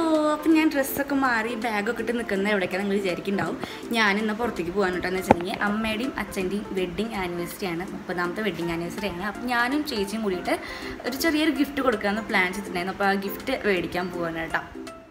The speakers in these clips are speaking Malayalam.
അപ്പം ഞാൻ ഡ്രസ്സൊക്കെ മാറി ബാഗൊക്കെ ഇട്ട് നിൽക്കുന്ന എവിടേക്കാണ് നിങ്ങൾ വിചാരിക്കുന്നുണ്ടാവും ഞാൻ ഇന്ന് പുറത്തേക്ക് പോകാൻ കേട്ടോന്ന് വെച്ചിട്ടുണ്ടെങ്കിൽ അമ്മയുടെയും അച്ഛൻ്റെയും വെഡ്ഡിങ് ആനിവേഴ്സറി ആണ് മുപ്പതാമത്തെ വെഡ്ഡിങ് ആനിവേഴ്സറി ആണ് അപ്പം ഞാനും ചേച്ചിയും കൂടിയിട്ട് ഒരു ചെറിയൊരു ഗിഫ്റ്റ് കൊടുക്കാമെന്ന് പ്ലാൻ ചെയ്തിട്ടുണ്ടായിരുന്നു അപ്പോൾ ആ ഗിഫ്റ്റ് മേടിക്കാൻ പോവാണ് കേട്ടോ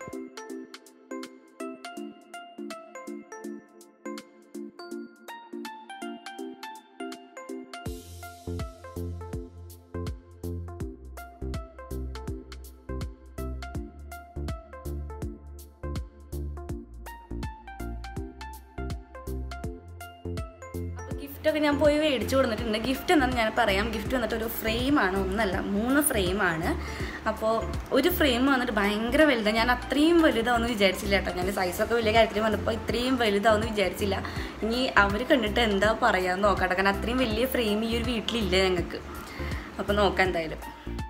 അപ്പോൾ ഗിഫ്റ്റൊക്കെ ഞാൻ പോയി മേടിച്ചു കൊടുത്തിട്ടുണ്ട് ഗിഫ്റ്റ് എന്താണെന്ന് ഞാൻ പറയാം ഗിഫ്റ്റ് വന്നിട്ട് ഒരു ഫ്രെയിമാണ് ഒന്നല്ല മൂന്ന് ഫ്രെയിമാണ് അപ്പോൾ ഒരു ഫ്രെയിം വന്നിട്ട് ഭയങ്കര വലുതാണ് ഞാൻ അത്രയും വലുതാവെന്ന് വിചാരിച്ചില്ല കേട്ടോ ഞാൻ സൈസൊക്കെ വലിയ കാര്യത്തിൽ വന്നപ്പോൾ ഇത്രയും വലുതാവെന്ന് വിചാരിച്ചില്ല ഇനി അവർ കണ്ടിട്ട് എന്താ പറയാന്ന് നോക്കട്ടെ കാരണം അത്രയും വലിയ ഫ്രെയിം ഈ ഒരു വീട്ടിലില്ല ഞങ്ങൾക്ക് അപ്പോൾ നോക്കാം എന്തായാലും